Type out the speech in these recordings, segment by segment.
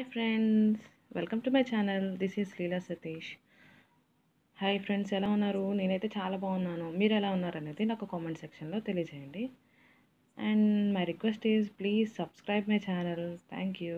hi friends welcome to my channel this is Leela Satish hi friends ఎలా ఉన్నారు నేనైతే చాలా బాగున్నాను మీరు ఎలా ఉన్నారు అనేది నాకు కామెంట్ సెక్షన్లో తెలియజేయండి and my request is please subscribe my channel thank you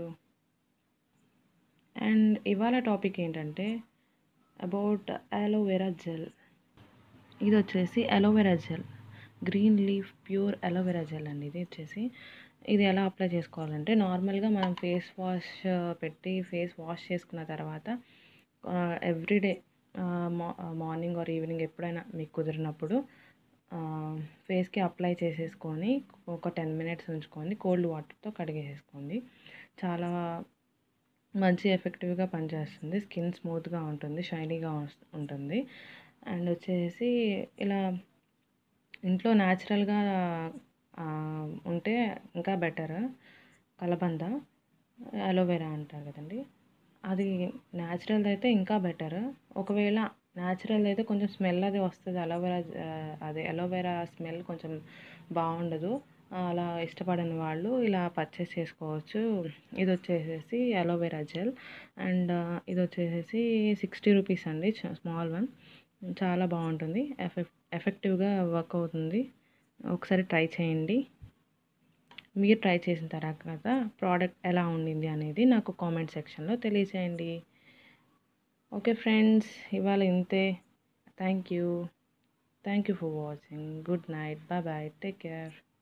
and ఇవాళ టాపిక్ ఏంటంటే అబౌట్ అలోవెరా జెల్ ఇది వచ్చేసి aloe vera gel green leaf pure aloe vera gel అండి ఇది వచ్చేసి ఇది ఎలా అప్లై చేసుకోవాలంటే నార్మల్గా మనం ఫేస్ వాష్ పెట్టి ఫేస్ వాష్ చేసుకున్న తర్వాత ఎవ్రీడే మార్నింగ్ ఆర్ ఈవినింగ్ ఎప్పుడైనా మీకు కుదిరినప్పుడు ఫేస్కి అప్లై చేసేసుకొని ఒక టెన్ మినిట్స్ ఉంచుకొని కోల్డ్ వాటర్తో కడిగేసేసుకోండి చాలా మంచి ఎఫెక్టివ్గా పనిచేస్తుంది స్కిన్ స్మూత్గా ఉంటుంది షైనీగా ఉంటుంది అండ్ వచ్చేసి ఇలా ఇంట్లో న్యాచురల్గా ఉంటే ఇంకా బెటర్ కలబంద అలోవెరా అంటారు కదండి అది న్యాచురల్ అయితే ఇంకా బెటర్ ఒకవేళ న్యాచురల్ అయితే కొంచెం స్మెల్ అది వస్తుంది అలోవెరా అదే అలోవెరా స్మెల్ కొంచెం బాగుండదు అలా ఇష్టపడని వాళ్ళు ఇలా పర్చేస్ చేసుకోవచ్చు ఇది వచ్చేసేసి అలోవెరా జెల్ అండ్ ఇది వచ్చేసేసి సిక్స్టీ రూపీస్ అండి స్మాల్ వన్ చాలా బాగుంటుంది ఎఫెక్ట్ ఎఫెక్టివ్గా వర్క్ అవుతుంది ఒకసారి ట్రై చేయండి మీరు ట్రై చేసిన తర్వాత ప్రోడక్ట్ ఎలా ఉండింది అనేది నాకు కామెంట్ సెక్షన్లో తెలియచేయండి ఓకే ఫ్రెండ్స్ ఇవాళ ఇంతే thank you thank you for watching good night bye bye take care